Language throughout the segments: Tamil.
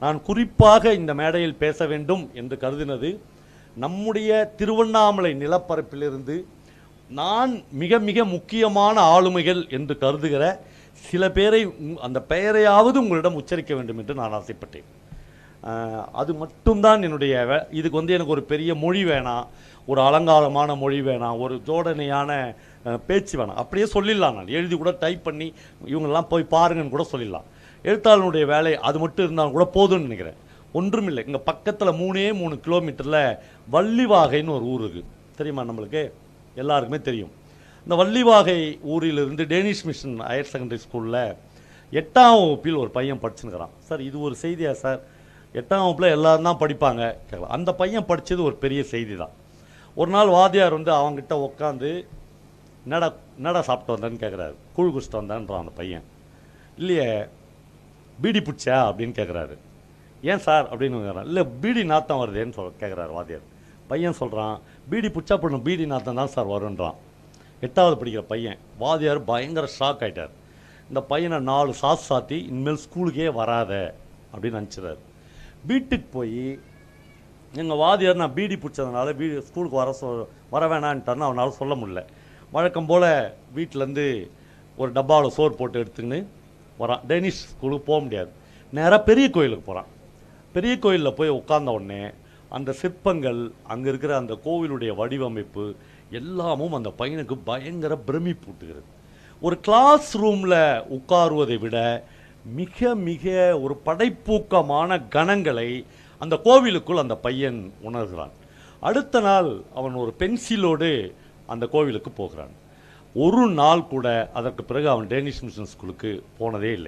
நான் குறிப்பாக இந்த மேடையில் பேச வேண்டும் என்று கருதினது நம்முடைய திருவண்ணாமலை நிலப்பரப்பிலிருந்து நான் மிக மிக முக்கியமான ஆளுமைகள் என்று கருதுகிற சில பேரை உங்- அந்த பெயரையாவது உங்களிடம் உச்சரிக்க வேண்டும் என்று நான் ஆசைப்பட்டேன் ஆஹ் அது மட்டும்தான் என்னுடைய வே- இதுக்கு வந்து எனக்கு ஒரு பெரிய மொழி வேணாம் ஒரு அலங்காரமான மொழி வேணாம் ஒரு ஜோடனையான அஹ், பேச்சு வேணாம் அப்படியே சொல்லிடலாம் நான் எழுதி கூட டைப் பண்ணி இவங்கெல்லாம் போய் பாருங்கன்னு கூட சொல்லிடலாம் எழுத்தாளனுடைய வேலை அது மட்டும் இருந்தாலும் கூட போதும்னு நினைக்கிறேன் ஒன்றுமில்லை இங்கே பக்கத்தில் மூணே மூணு கிலோமீட்டரில் வள்ளிவாகைன்னு ஒரு ஊர் இருக்குது தெரியுமா நம்மளுக்கு எல்லாருக்குமே தெரியும் இந்த வள்ளிவாகை ஊரிலிருந்து டேனிஷ் மிஷன் ஹையர் செகண்டரி ஸ்கூலில் எட்டாம் வகுப்பில் ஒரு பையன் படிச்சுன்னுக்கிறான் சார் இது ஒரு செய்தியா சார் எட்டாம் வகுப்பில் எல்லாரும் தான் படிப்பாங்க கேட்கலாம் அந்த பையன் படித்தது ஒரு பெரிய செய்தி தான் ஒரு நாள் வாத்தியார் வந்து அவங்கிட்ட உட்காந்து என்னடா என்னடா சாப்பிட்டு வந்தேன்னு கேட்குறாரு கூழ் குடிச்சிட்டு வந்தேன்றான் அந்த பையன் இல்லையே பீடி பிடிச்சா அப்படின்னு கேட்குறாரு ஏன் சார் அப்படின்னு கேட்குறான் இல்லை பீடி நாத்தம் வருதேன்னு சொல் கேட்குறாரு வாத்தியார் பையன் சொல்கிறான் பீடி பிடிச்சா போடணும் பீடி நாத்தம் தான் சார் வருன்றான் எட்டாவது படிக்கிற பையன் வாத்தியார் பயங்கர ஷாக் ஆயிட்டார் இந்த பையனை நாலு சாஸ் சாத்தி இனிமேல் ஸ்கூலுக்கே வராத அப்படின்னு நினச்சிறாரு வீட்டுக்கு போய் எங்கள் வாதியார் நான் பீடி பிடிச்சதுனால பீடி ஸ்கூலுக்கு வர சொ வர வேணான்ட்டார்னு அவனால் சொல்ல முடியல வழக்கம் போல் வீட்டிலேருந்து ஒரு டப்பாவில் சோறு போட்டு எடுத்துக்கின்னு வரான் டெனிஷ் ஸ்கூலுக்கு போக முடியாது நேராக பெரிய கோயிலுக்கு போகிறான் பெரிய கோயிலில் போய் உட்கார்ந்த உடனே அந்த சிற்பங்கள் அங்கே இருக்கிற அந்த கோவிலுடைய வடிவமைப்பு எல்லாமும் அந்த பையனுக்கு பயங்கர பிரமிப்பூட்டுகிறது ஒரு கிளாஸ் ரூமில் உட்காருவதை விட மிக மிக ஒரு படைப்பூக்கமான கணங்களை அந்த கோவிலுக்குள் அந்த பையன் உணர்கிறான் அடுத்த நாள் அவன் ஒரு பென்சிலோடு அந்த கோவிலுக்கு போகிறான் ஒரு நாள் கூட அதற்கு பிறகு அவன் டேனிஷ் மிஷன் ஸ்கூலுக்கு போனதே இல்லை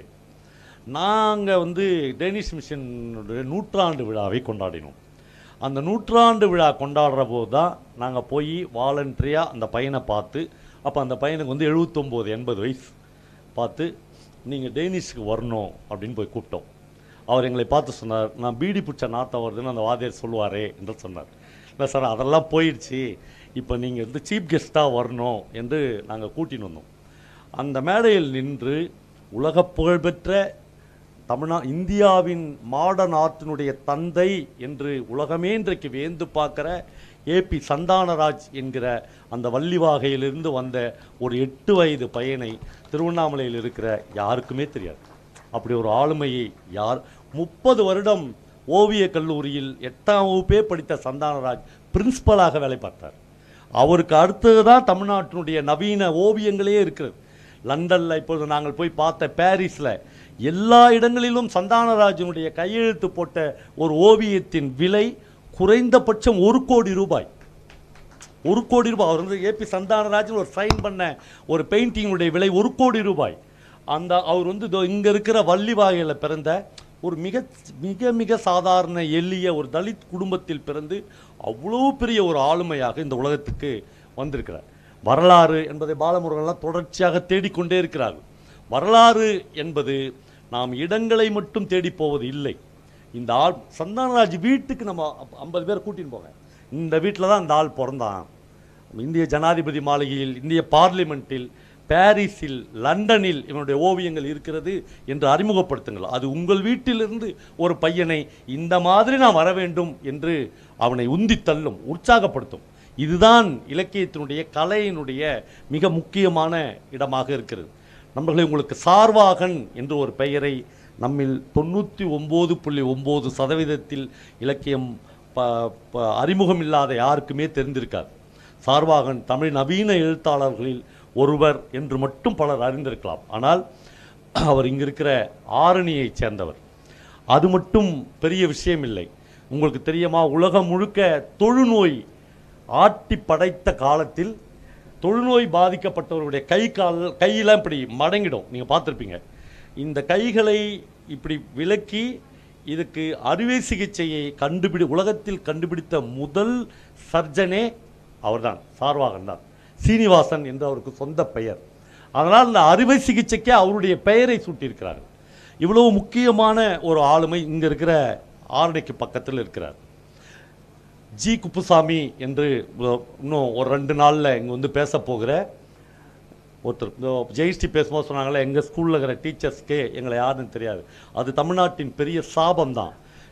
நாங்கள் வந்து டேனிஷ் மிஷனுடைய நூற்றாண்டு விழாவை கொண்டாடினோம் அந்த நூற்றாண்டு விழா கொண்டாடுற போது தான் நாங்கள் போய் வாலண்டரியாக அந்த பையனை பார்த்து அப்போ அந்த பையனுக்கு வந்து எழுபத்தொம்போது எண்பது வயசு பார்த்து நீங்கள் டேனிஷ்க்கு வரணும் அப்படின்னு போய் கூப்பிட்டோம் அவர் எங்களை பார்த்து சொன்னார் நான் பீடி பிடிச்ச நாத்தம் வருதுன்னு அந்த வாத்தியார் சொல்லுவாரே என்று சொன்னார் இல்லை சார் அதெல்லாம் போயிடுச்சு இப்போ நீங்கள் வந்து சீஃப் கெஸ்ட்டாக வரணும் என்று நாங்கள் கூட்டின்னு வந்தோம் அந்த மேடையில் நின்று உலக புகழ்பெற்ற தமிழ்நா இந்தியாவின் மாடர்ன் ஆர்ட்டினுடைய தந்தை என்று உலகமே இன்றைக்கு வியந்து பார்க்குற ஏபி சந்தானராஜ் என்கிற அந்த வள்ளிவாகையிலிருந்து வந்த ஒரு எட்டு வயது பையனை திருவண்ணாமலையில் இருக்கிற யாருக்குமே தெரியாது அப்படி ஒரு ஆளுமையை யார் முப்பது வருடம் ஓவியக் கல்லூரியில் எட்டாம் வகுப்பே படித்த சந்தானராஜ் பிரின்சிபலாக வேலை பார்த்தார் அவருக்கு அடுத்தது தான் தமிழ்நாட்டினுடைய நவீன ஓவியங்களே இருக்கிறது லண்டனில் இப்பொழுது நாங்கள் போய் பார்த்த பாரிஸில் எல்லா இடங்களிலும் சந்தானராஜனுடைய கையெழுத்து போட்ட ஒரு ஓவியத்தின் விலை குறைந்தபட்சம் ஒரு கோடி ரூபாய் ஒரு கோடி ரூபாய் அவர் வந்து ஏபி சந்தானராஜன் ஒரு சைன் பண்ண ஒரு பெயிண்டிங்குடைய விலை ஒரு கோடி ரூபாய் அந்த அவர் வந்து இதோ இங்க இருக்கிற வள்ளிவாகையில் பிறந்த ஒரு மிக மிக மிக சாதாரண எளிய ஒரு தலித் குடும்பத்தில் பிறந்து அவ்வளோ பெரிய ஒரு ஆளுமையாக இந்த உலகத்துக்கு வந்திருக்கிறார் வரலாறு என்பதை பாலமுருகன்லாம் தொடர்ச்சியாக தேடிக்கொண்டே இருக்கிறார்கள் வரலாறு என்பது நாம் இடங்களை மட்டும் தேடி போவது இல்லை இந்த ஆள் சந்தானராஜ் வீட்டுக்கு நம்ம ஐம்பது பேர் கூட்டின்னு போங்க இந்த வீட்டில் தான் இந்த ஆள் பிறந்தான் இந்திய ஜனாதிபதி மாளிகையில் இந்திய பார்லிமெண்ட்டில் பாரிஸில் லண்டனில் இவனுடைய ஓவியங்கள் இருக்கிறது என்று அறிமுகப்படுத்துங்கள் அது உங்கள் வீட்டிலிருந்து ஒரு பையனை இந்த மாதிரி நான் வர வேண்டும் என்று அவனை உந்தி தள்ளும் உற்சாகப்படுத்தும் இதுதான் இலக்கியத்தினுடைய கலையினுடைய மிக முக்கியமான இடமாக இருக்கிறது நண்பர்களே உங்களுக்கு சார்வாகன் என்று ஒரு பெயரை நம்மில் தொண்ணூற்றி ஒம்பது புள்ளி ஒம்பது சதவீதத்தில் இலக்கியம் ப ப- அறிமுகம் இல்லாத யாருக்குமே தெரிந்திருக்காது சார்வாகன் தமிழ் நவீன எழுத்தாளர்களில் ஒருவர் என்று மட்டும் பலர் அறிந்திருக்கலாம் ஆனால் அவர் இங்க இருக்கிற ஆரணியைச் சேர்ந்தவர் அது மட்டும் பெரிய விஷயம் இல்லை உங்களுக்கு தெரியுமா உலகம் முழுக்க தொழுநோய் ஆட்டி படைத்த காலத்தில் தொழுநோய் பாதிக்கப்பட்டவருடைய கை கால் கையெல்லாம் இப்படி மடங்கிடும் நீங்கள் பார்த்துருப்பீங்க இந்த கைகளை இப்படி விலக்கி இதுக்கு அறுவை சிகிச்சையை கண்டுபிடி உலகத்தில் கண்டுபிடித்த முதல் சர்ஜனே அவர்தான் சார்வாகன் தான் சீனிவாசன் என்று அவருக்கு சொந்த பெயர் அதனால் இந்த அறுவை சிகிச்சைக்கே அவருடைய பெயரை சூட்டியிருக்கிறார்கள் இவ்வளவு முக்கியமான ஒரு ஆளுமை இங்கே இருக்கிற ஆரணிக்கு பக்கத்தில் இருக்கிறார் ஜி குப்புசாமி என்று உ- இன்னும் ஒரு ரெண்டு நாளில் இங்கே வந்து பேச போகிற ஒருத்தர் இந்த ஜெயஸ்ரீ பேசும்போது சொன்னாங்களே எங்கள் ஸ்கூலில் இருக்கிற டீச்சர்ஸ்க்கே எங்களை யாருன்னு தெரியாது அது தமிழ்நாட்டின் பெரிய சாபம் தான்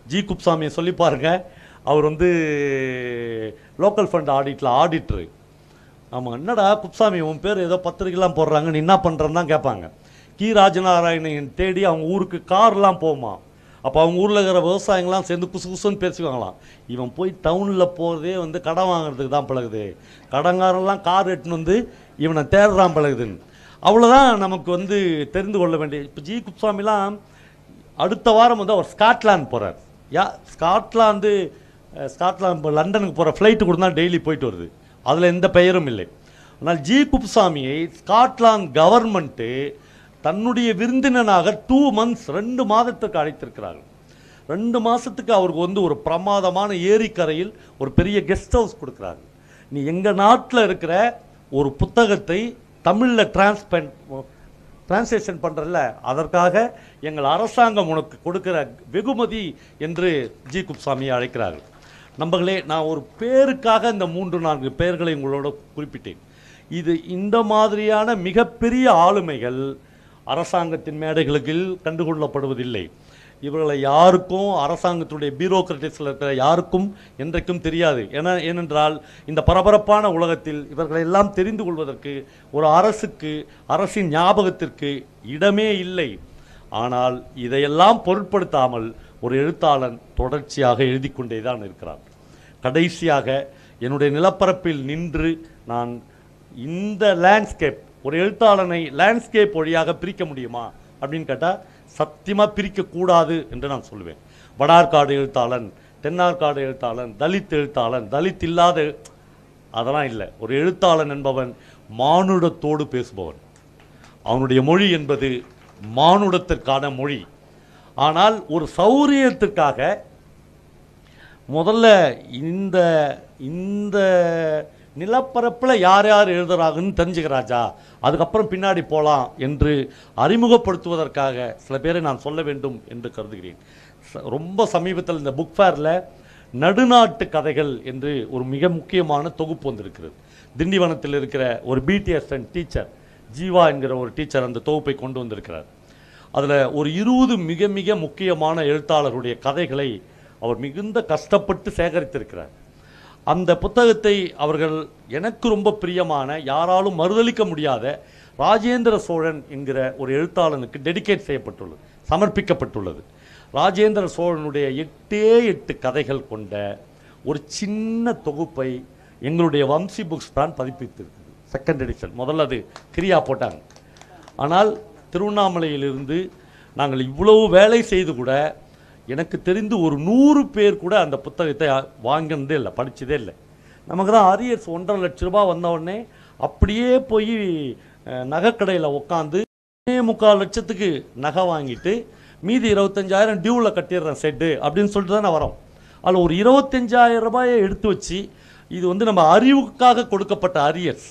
ஜி குப்சாமியை சொல்லி பாருங்க அவர் வந்து லோக்கல் ஃபண்ட் ஆடிட்டில் ஆடிட்ரு ஆமாம் என்னடா குப்சாமி உன் பேர் ஏதோ பத்திரிக்கைலாம் போடுறாங்க நீ என்ன பண்ணுறன்னு தான் கேட்பாங்க கி ராஜநாராயணன் தேடி அவங்க ஊருக்கு கார்லாம் போகுமா அப்போ அவங்க ஊரில் இருக்கிற விவசாயிங்களாம் சேர்ந்து குசு குசுன்னு பேசிக்குவாங்களாம் இவன் போய் டவுனில் போகிறதே வந்து கடன் வாங்குறதுக்கு தான் பழகுது கடன்காரெல்லாம் கார் எட்டுன்னு வந்து இவனை தேடுறான் பழகுதுன்னு அவ்வளோதான் நமக்கு வந்து தெரிந்து கொள்ள வேண்டிய இப்போ ஜி குப்சாமிலாம் அடுத்த வாரம் வந்து அவர் ஸ்காட்லாந்து போகிறார் யா ஸ்காட்லாந்து அஹ், ஸ்காட்லாந்து இப்போ லண்டனுக்கு போகிற ஃப்ளைட்டு கூட தான் டெய்லி போயிட்டு வருது அதில் எந்த பெயரும் இல்லை ஆனால் ஜி குப்சாமியை ஸ்காட்லாந்து கவர்மெண்ட்டு தன்னுடைய விருந்தினனாக டூ மந்த்ஸ் ரெண்டு மாதத்துக்கு அழைத்திருக்கிறார்கள் ரெண்டு மாதத்துக்கு அவருக்கு வந்து ஒரு பிரமாதமான ஏரிக்கரையில் ஒரு பெரிய கெஸ்ட் ஹவுஸ் கொடுக்குறாங்க நீ எங்கள் நாட்டில் இருக்கிற ஒரு புத்தகத்தை தமிழில் டிரான்ஸ்பென் டிரான்ஸ்லேஷன் பண்ணுறல்ல அதற்காக எங்கள் அரசாங்கம் உனக்கு கொடுக்கிற வெகுமதி என்று ஜி குப்சாமியை அழைக்கிறார்கள் நம்பர்களே நான் ஒரு பேருக்காக இந்த மூன்று நான்கு பெயர்களை உங்களோட குறிப்பிட்டேன் இது இந்த மாதிரியான மிகப்பெரிய ஆளுமைகள் அரசாங்கத்தின் மேடைகளுக்கு கண்டுகொள்ளப்படுவதில்லை இவர்களை யாருக்கும் அரசாங்கத்துடைய பியூரோக்ரட்டிஸில் இருக்கிற யாருக்கும் என்றைக்கும் தெரியாது ஏன்னா ஏனென்றால் இந்த பரபரப்பான உலகத்தில் இவர்களை எல்லாம் தெரிந்து கொள்வதற்கு ஒரு அரசுக்கு அரசின் ஞாபகத்திற்கு இடமே இல்லை ஆனால் இதையெல்லாம் பொருட்படுத்தாமல் ஒரு எழுத்தாளன் தொடர்ச்சியாக எழுதி கொண்டே தான் இருக்கிறான் கடைசியாக என்னுடைய நிலப்பரப்பில் நின்று நான் இந்த லேண்ட்ஸ்கேப் ஒரு எழுத்தாளனை லேண்ட்ஸ்கேப் வழியாக பிரிக்க முடியுமா அப்படின்னு கேட்டால் சத்தியமாக பிரிக்கக்கூடாது என்று நான் சொல்லுவேன் வடார்காடு எழுத்தாளன் தென்னார்காடு எழுத்தாளன் தலித் எழுத்தாளன் தலித் இல்லாத எழு- அதெல்லாம் இல்லை ஒரு எழுத்தாளன் என்பவன் மானுடத்தோடு பேசுபவன் அவனுடைய மொழி என்பது மானுடத்திற்கான மொழி ஆனால் ஒரு சௌரியத்திற்காக முதல்ல இந்த இந்த நிலப்பரப்பில் யார் யார் எழுதுறாங்கன்னு தெரிஞ்சுக்க ராஜா அதுக்கப்புறம் பின்னாடி போகலாம் என்று அறிமுகப்படுத்துவதற்காக சில பேரை நான் சொல்ல வேண்டும் என்று கருதுகிறேன் ச- ரொம்ப சமீபத்தில் இந்த புக் ஃபேரில் நடுநாட்டு கதைகள் என்று ஒரு மிக முக்கியமான தொகுப்பு வந்திருக்கிறது திண்டிவனத்தில் இருக்கிற ஒரு பிடிஎஸ்என் டீச்சர் ஜீவா என்கிற ஒரு டீச்சர் அந்த தொகுப்பை கொண்டு வந்திருக்கிறார் அதில் ஒரு இருபது மிக மிக முக்கியமான எழுத்தாளருடைய கதைகளை அவர் மிகுந்த கஷ்டப்பட்டு சேகரித்திருக்கிறார் அந்த புத்தகத்தை அவர்கள் எனக்கு ரொம்ப பிரியமான யாராலும் மறுதலிக்க முடியாத ராஜேந்திர சோழன் என்கிற ஒரு எழுத்தாளனுக்கு டெடிகேட் செய்யப்பட்டுள்ளது சமர்ப்பிக்கப்பட்டுள்ளது ராஜேந்திர சோழனுடைய எட்டே எட்டு கதைகள் கொண்ட ஒரு சின்ன தொகுப்பை எங்களுடைய வம்சி புக்ஸ் தான் பதிப்பித்திருக்குது செகண்ட் எடிஷன் முதல்ல அது கிரியா போட்டாங்க ஆனால் திருவண்ணாமலையிலிருந்து நாங்கள் இவ்வளவு வேலை செய்து கூட எனக்கு தெரிந்து ஒரு நூறு பேர் கூட அந்த புத்தகத்தை வாங்கினதே இல்லை படிச்சதே இல்லை நமக்கு தான் அரியர்ஸ் ஒன்றரை லட்ச ரூபாய் வந்த உடனே அப்படியே போய் நகைக்கடையில் உட்காந்து முக்கால் லட்சத்துக்கு நகை வாங்கிட்டு மீதி இருபத்தஞ்சாயிரம் டியூவில் கட்டிடுறேன் செட்டு அப்படின்னு சொல்லிட்டு தானே வரோம் அதில் ஒரு இருபத்தஞ்சாயிரம் ரூபாயை எடுத்து வச்சு இது வந்து நம்ம அறிவுக்காக கொடுக்கப்பட்ட அரியர்ஸ்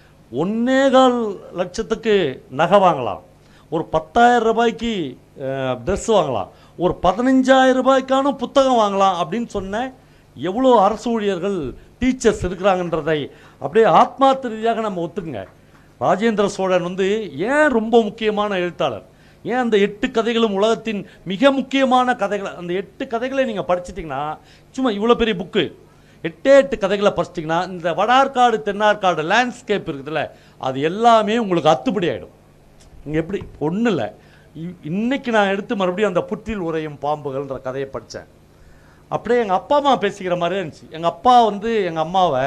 ஒன்னேகால் லட்சத்துக்கு நகை வாங்கலாம் ஒரு பத்தாயிரம் ரூபாய்க்கு ட்ரெஸ் வாங்கலாம் ஒரு பதினஞ்சாயிரம் ரூபாய்க்கான புத்தகம் வாங்கலாம் அப்படின்னு சொன்ன எவ்வளோ அரசு ஊழியர்கள் டீச்சர்ஸ் இருக்கிறாங்கன்றதை அப்படியே ஆத்மார்த்த ரீதியாக நம்ம ஒத்துக்குங்க ராஜேந்திர சோழன் வந்து ஏன் ரொம்ப முக்கியமான எழுத்தாளர் ஏன் அந்த எட்டு கதைகளும் உலகத்தின் மிக முக்கியமான கதைகள் அந்த எட்டு கதைகளை நீங்கள் படிச்சிட்டிங்கன்னா சும்மா இவ்வளோ பெரிய புக்கு எட்டே எட்டு கதைகளை படிச்சிட்டிங்கன்னா இந்த வடார்காடு தென்னார்காடு லேண்ட்ஸ்கேப் இருக்குதுல்ல அது எல்லாமே உங்களுக்கு அத்துப்படி ஆகிடும் இங்கே எப்படி ஒன்றும் இல்லை இன்னைக்கு நான் எடுத்து மறுபடியும் அந்த புற்றில் உறையும் பாம்புகள்ன்ற கதையை படித்தேன் அப்படியே எங்கள் அப்பா அம்மா பேசிக்கிற மாதிரியே இருந்துச்சு எங்கள் அப்பா வந்து எங்கள் அம்மாவை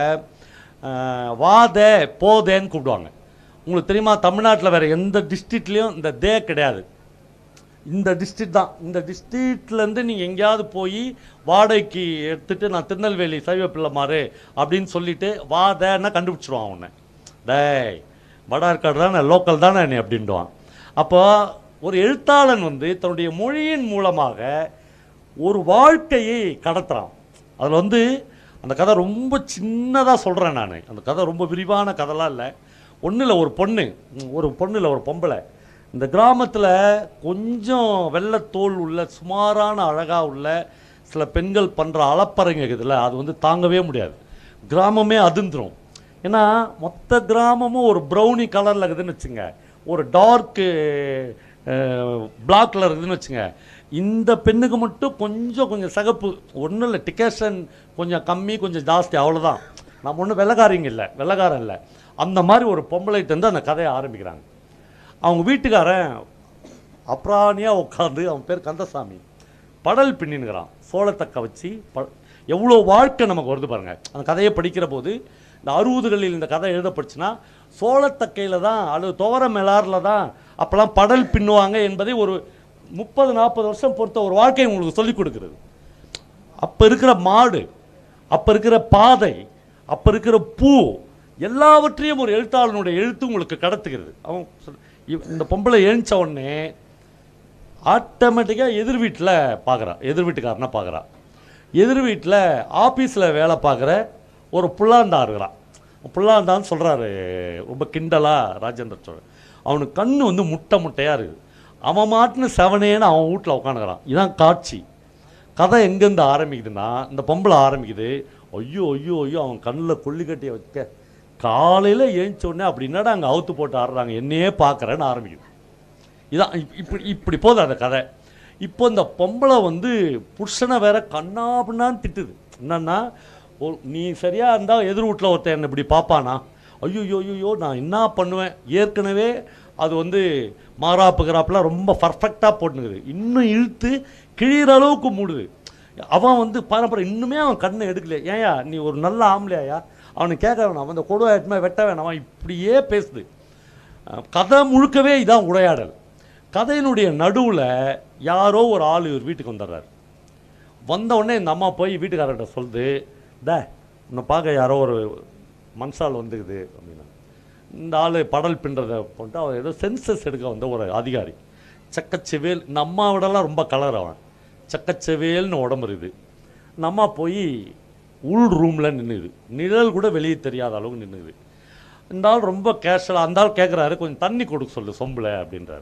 ஆஹ், வாத போதேன்னு கூப்பிடுவாங்க உங்களுக்கு தெரியுமா தமிழ்நாட்டில் வேறு எந்த டிஸ்ட்ரிக்ட்லேயும் இந்த தே கிடையாது இந்த டிஸ்ட்ரிக்ட் தான் இந்த டிஸ்ட்ரிக்ட்லேருந்து நீங்கள் எங்கேயாவது போய் வாடகைக்கு எடுத்துட்டு நான் திருநெல்வேலி சைவ பிள்ளைமாரு அப்படின்னு சொல்லிட்டு வாதன்னா கண்டுபிடிச்சிருவான் உன்னை டேய் வடார்காடு தானே லோக்கல் தானே நீ அப்படின்டுவான் அப்போ ஒரு எழுத்தாளன் வந்து தன்னுடைய மொழியின் மூலமாக ஒரு வாழ்க்கையை கடத்துறான் அதில் வந்து அந்த கதை ரொம்ப சின்னதாக சொல்கிறேன் நான் அந்த கதை ரொம்ப விரிவான கதைலாம் இல்லை ஒன்றும் இல்லை ஒரு பொண்ணு ம், ஒரு பொண்ணு இல்லை ஒரு பொம்பளை இந்த கிராமத்தில் கொஞ்சம் வெள்ளைத்தோல் உள்ள சுமாரான அழகாக உள்ள சில பெண்கள் பண்ணுற அளப்பறைங்க இருக்குதுல்ல அது வந்து தாங்கவே முடியாது கிராமமே அதிர்ந்துரும் ஏன்னா மொத்த கிராமமும் ஒரு ப்ரௌனி கலரில் இருக்குதுன்னு வச்சுங்க ஒரு டார்க்கு பிளாக் கலர் இருக்குதுன்னு வச்சுங்க இந்த பெண்ணுக்கு மட்டும் கொஞ்சம் கொஞ்சம் சகப்பு ஒன்றும் இல்லை டிகேஷன் கொஞ்சம் கம்மி கொஞ்சம் ஜாஸ்தி அவ்வளோதான் நம்ம ஒன்றும் வெள்ளக்காரிங்க இல்லை வெள்ளக்காரன் இல்லை அந்த மாதிரி ஒரு பொம்பளைட்டு வந்து அந்த கதையை ஆரம்பிக்கிறாங்க அவங்க வீட்டுக்காரன் அப்ராணியாக உட்காந்து அவன் பேர் கந்தசாமி படல் பின்னினுக்கிறான் சோளத்தக்க வச்சு ப எவ்வளோ வாழ்க்கை நமக்கு வருது பாருங்க அந்த கதையை படிக்கிற போது இந்த அறுபதுகளில் இந்த கதை எழுதப்பட்டுச்சுன்னா சோளத்தக்கையில் தான் அல்லது துவர மேலாரில் தான் அப்போல்லாம் படல் பின்னுவாங்க என்பதை ஒரு முப்பது நாற்பது வருஷம் பொறுத்த ஒரு வாழ்க்கை உங்களுக்கு சொல்லிக் கொடுக்கிறது அப்போ இருக்கிற மாடு அப்போ இருக்கிற பாதை அப்போ இருக்கிற பூ எல்லாவற்றையும் ஒரு எழுத்தாளனுடைய எழுத்து உங்களுக்கு கடத்துகிறது அவன் சொல்- இவ்- இந்த பொம்பளை எழுந்த உடனே ஆட்டோமேட்டிக்காக எதிர் வீட்டில் பார்க்குறா எதிர் வீட்டுக்காரனை பார்க்குறா எதிர் வீட்டில் ஆஃபீஸில் வேலை பார்க்குற ஒரு புல்லாண்டா இருக்கிறான் புல்லாண்டான்னு சொல்கிறாரு ரொம்ப கிண்டலாக ராஜேந்திர சோழன் அவனுக்கு கண்ணு வந்து முட்டை முட்டையாக இருக்குது அவன் மாட்டுன்னு செவனேன்னு அவன் வீட்டில் உட்காந்துக்கிறான் இதான் காட்சி கதை எங்கேருந்து ஆரம்பிக்குதுன்னா இந்த பொம்பளை ஆரம்பிக்குது ஐயோ ஐயோ ஐயோ அவன் கண்ணில் கொல்லிக்கட்டியை வைக்க காலையில் ஏஞ்ச உடனே அப்படி என்னடா அங்கே அவுத்து போட்டு ஆடுறாங்க என்னையே பார்க்குறேன்னு ஆரம்பிக்குது இதான் இப்- இப்படி இப்படி போகுது அந்த கதை இப்போ இந்த பொம்பளை வந்து புருஷனை வேற கண்ணா பின்னான்னு திட்டுது என்னன்னா ஒரு நீ சரியா இருந்தால் எதிர் வீட்டில் ஒருத்தன் என்னை இப்படி பார்ப்பானா ஐயோ ஐயோ நான் என்ன பண்ணுவேன் ஏற்கனவே அது வந்து மாறாப்பு கிராப்புலாம் ரொம்ப பர்ஃபெக்டாக போட்டுனுக்குது இன்னும் இழுத்து கிழிகிற அளவுக்கு மூடுது அவன் வந்து பாரம்பரிய இன்னுமே அவன் கண்ணை எடுக்கல ஏன்யா நீ ஒரு நல்ல ஆம்பளையா அவனை கேட்க வேணாம் அவன் இந்த கொடுவா எட்டுமே வெட்ட வேணாம் அவன் இப்படியே பேசுது அஹ் கதை முழுக்கவே இதான் உரையாடல் கதையினுடைய நடுவில் யாரோ ஒரு ஆள் இவர் வீட்டுக்கு வந்துடுறாரு வந்த உடனே இந்த அம்மா போய் வீட்டுக்காரர்கிட்ட சொல்லுது டே உன்னை பார்க்க யாரோ ஒரு மனுஷால் வந்துக்குது அப்படின்னா இந்த ஆள் படல் பின்றதை போட்டு அவர் ஏதோ சென்சஸ் எடுக்க வந்த ஒரு அதிகாரி சக்கச்செவேல் இந்த அம்மாவோடலாம் ரொம்ப கலர் அவன் சக்கச்செவேல்னு உடம்பு இருக்குது இந்த அம்மா போய் உள் ரூமில் நின்றுது நிழல் கூட வெளியே தெரியாத அளவுக்கு நின்றுது இந்த ஆள் ரொம்ப கேஷுவலாக அந்த ஆள் கேட்குறாரு கொஞ்சம் தண்ணி கொடுக்க சொல்லு சொம்பில் அப்படின்றாரு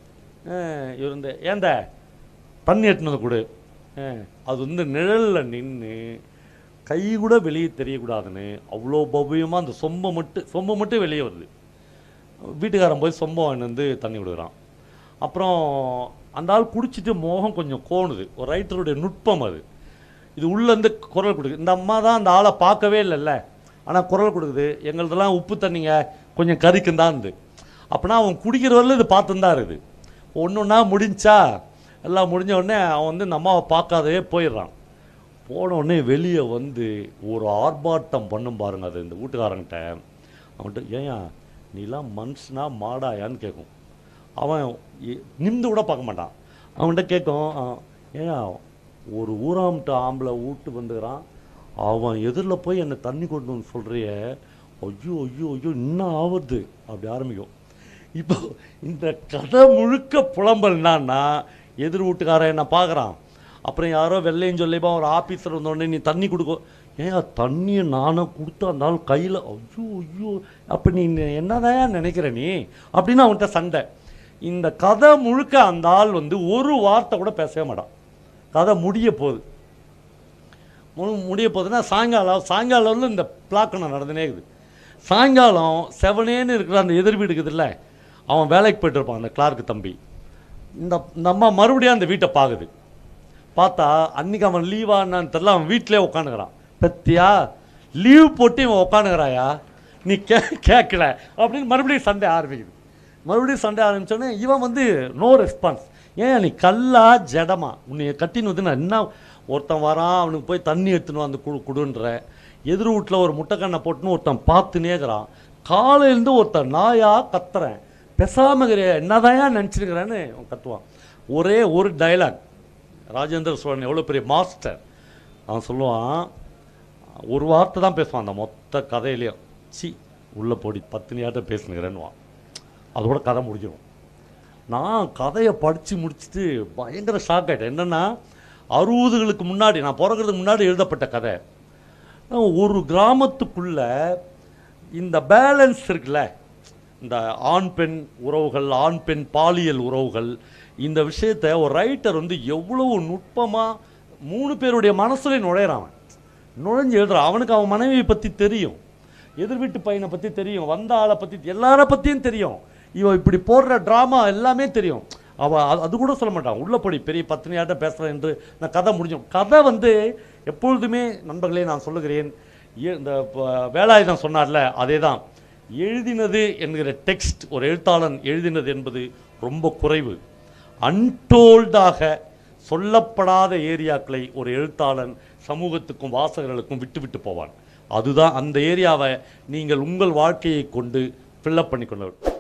அஹ் இவர் வந்து ஏந்த தண்ணி எட்டுனது கொடு அஹ் அது வந்து நிழலில் நின்று கை கூட வெளியே தெரியக்கூடாதுன்னு அவ்வளோ பவ்யமாக அந்த சொம்பை மட்டும் சொம்பை மட்டும் வெளியே வருது வீட்டுக்காரன் போய் சொம்பை வாங்கிட்டு வந்து தண்ணி விடுறான் அப்புறம் அந்த ஆள் குடிச்சிட்டு மோகம் கொஞ்சம் கோணுது ஒரு ரைட்டருடைய நுட்பம் அது இது உள்ளேருந்து குரல் கொடுக்குது இந்த அம்மா தான் அந்த ஆளை பார்க்கவே இல்லைல்ல ஆனால் குரல் கொடுக்குது எங்களுதெல்லாம் உப்பு தண்ணிங்க கொஞ்சம் கறிக்கும் தான் இருந்து அப்படின்னா அவன் குடிக்கிற வரல இது பார்த்துன்னு தான் இருக்குது ஒன்று ஒன்றா முடிஞ்சா எல்லாம் முடிஞ்ச உடனே அவன் வந்து இந்த அம்மாவை பார்க்காதே போயிடுறான் போன உடனே வெளியே வந்து ஒரு ஆர்ப்பாட்டம் பண்ணும் பாருங்க அது இந்த வீட்டுக்காரங்கிட்ட அவன்கிட்ட ஏயா நீலாம் மனுஷனா மாடாயான்னு கேட்கும் அவன் எ- நிமிந்து கூட பார்க்க மாட்டான் அவன்கிட்ட கேட்கும் "ஆ, ஏயா ஒரு ஊராம்ட்ட ஆம்பளை வீட்டு வந்துக்கிறான் அவன் எதிரில் போய் என்னை தண்ணி கொண்டு வந்து சொல்கிறிய ஐயோ ஐயோ ஐயோ இன்னும் ஆவறது அப்படி ஆரம்பிக்கும் இப்போ இந்த கதை முழுக்க புலம்பல் என்னன்னா எதிர் வீட்டுக்காரன் என்ன பார்க்குறான் அப்புறம் யாரோ வெள்ளையும் சொல்லிப்பா ஒரு ஆஃபீஸர் வந்தோடனே நீ தண்ணி கொடுக்க ஏன் தண்ணியை நானும் கொடுத்தா அந்த ஆள் கையில் ஐயோ ஐயோ அப்போ நீ என்னதான் நினைக்கிற நீ அப்படின்னு அவன்கிட்ட சண்டை இந்த கதை முழுக்க அந்த ஆள் வந்து ஒரு வார்த்தை கூட பேசவே மாட்டான் கதை முடிய போகுது மு- முடிய போகுதுன்னா சாயங்காலம் சாயங்காலம்ல இந்த பிளாக்கணம் நடந்துனே இருக்குது சாயங்காலம் செவனேன்னு இருக்கிற அந்த எதிர் வீடு இருக்குதுல்ல அவன் வேலைக்கு போயிட்டு இருப்பான் அந்த கிளார்க்கு தம்பி இந்த இந்த அம்மா மறுபடியும் அந்த வீட்டை பார்க்குது பார்த்தா அன்னைக்கு அவன் லீவான்னு தெரியல அவன் வீட்டிலே உட்காந்துக்கிறான் பத்தியா லீவ் போட்டு இவன் உட்காந்துக்கிறாயா நீ கே கேட்கல அப்படின்னு மறுபடியும் சண்டை ஆரம்பிக்குது மறுபடியும் சண்டை ஆரம்பிச்சோடனே இவன் வந்து நோ ரெஸ்பான்ஸ் ஏன் நீ கல்லா ஜடமா உன்னை கட்டின்னு வந்து நான் என்ன ஒருத்தன் வரான் அவனுக்கு போய் தண்ணி எடுத்துன்னு வந்து குடு குடுன்ற எதிர் வீட்டில் ஒரு முட்டைக்கண்ணை போட்டுன்னு ஒருத்தன் பார்த்துனே இருக்கிறான் காலையிலேருந்து ஒருத்தன் நாயா கத்துறேன் பேசாம இருக்கிற என்னதாயா நினச்சிருக்கிறேன்னு அவன் கத்துவான் ஒரே ஒரு டயலாக் ராஜேந்திர சோழன் எவ்வளோ பெரிய மாஸ்டர் அவன் சொல்லுவான் ஒரு வார்த்தை தான் பேசுவான் அந்த மொத்த கதையிலையும் சி உள்ளே போடி பத்தினியாட்ட பேசுனுக்கிறேன்னுவான் அதோட கதை முடிஞ்சிடும் நான் கதையை படித்து முடிச்சுட்டு பயங்கர ஷாக் ஆகிட்டேன் என்னென்னா அறுபதுகளுக்கு முன்னாடி நான் பிறக்கிறதுக்கு முன்னாடி எழுதப்பட்ட கதை ஒரு கிராமத்துக்குள்ள இந்த பேலன்ஸ் இருக்குல்ல இந்த ஆண் பெண் உறவுகள் ஆண் பெண் பாலியல் உறவுகள் இந்த விஷயத்தை ஒரு ரைட்டர் வந்து எவ்வளவு நுட்பமாக மூணு பேருடைய மனசுல நுழையிறான் அவன். நுழைஞ்சு எழுதுறான் அவனுக்கு அவன் மனைவியை பற்றி தெரியும் எதிர் வீட்டு பையனை பற்றி தெரியும் வந்த ஆளை பற்றி எல்லார பற்றியும் தெரியும் இவன் இப்படி போடுற ட்ராமா எல்லாமே தெரியும் அவள் அது அது கூட சொல்ல மாட்டான் உள்ளபடி பெரிய பத்தினியாட்ட பேசுகிறேன் என்று நான் கதை முடிஞ்சோம் கதை வந்து எப்பொழுதுமே நண்பர்களே நான் சொல்லுகிறேன் ஏ- இந்த ப- வேலாயுதம் சொன்னார்ல அதே தான் எழுதினது என்கிற டெக்ஸ்ட் ஒரு எழுத்தாளன் எழுதினது என்பது ரொம்ப குறைவு அன்டோல்டாக சொல்லப்படாத ஏரியாக்களை ஒரு எழுத்தாளன் சமூகத்துக்கும் வாசகர்களுக்கும் விட்டு விட்டு போவான் அதுதான் அந்த ஏரியாவை நீங்கள் உங்கள் வாழ்க்கையை கொண்டு ஃபில்லப் பண்ணி கொண்டு